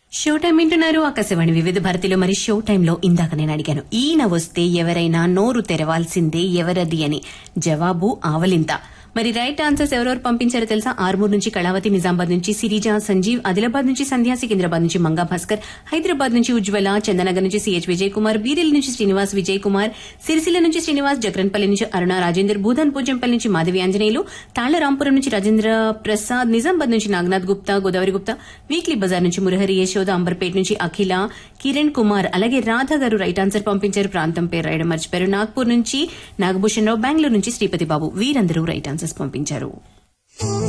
show time వింటున్నారు ఆకాశవాణి వివిధ భారతిలో మరి షో టైంలో ఇందాక నేను అడిగాను ఈయన వస్తే ఎవరైనా నోరు తెరవాల్సిందే ఎవరది అని జవాబు ఆవలింత మరి రైట్ ఆన్సర్స్ ఎవరెవరు పంపించారో తెలుసా ఆర్మూర్ నుంచి కళావతి నిజామాబాద్ నుంచి సిరిజ సంజీవ్ ఆదిలాబాద్ నుంచి సంధ్యా సికింద్రాబాద్ నుంచి మంగా భాస్కర్ హైదరాబాద్ నుంచి ఉజ్వల చందనగర్ నుంచి సిహెచ్ విజయ్ కుమార్ బీరెల్ నుంచి శ్రీనివాస్ విజయ్ కుమార్ సిరిసిల్ల నుంచి శ్రీనివాస్ జగరన్పల్లి నుంచి అరుణ రాజేందర్ భూధన్ పూజంపల్లి నుంచి మాధవి ఆంజనేయులు తాళ్లరాంపురం నుంచి రాజేంద్ర ప్రసాద్ నిజామాబాద్ నుంచి నాగనాథ్ గుప్తా గోదావరి గుప్తా వీక్లీ బజార్ నుంచి మురహరి యశోద అంబర్పేట నుంచి అఖిల కిరణ్ కుమార్ అలాగే రాధ గారు రైట్ ఆన్సర్ పంపించారు ప్రాంతం పేరు రాయడం మర్చిపోయారు నాగ్పూర్ నుంచి నాగభూషణ్ రావు బెంగళూరు నుంచి శ్రీపతి బాబు వీరందరూ రైట్ ఆన్సర్స్ పంపించారు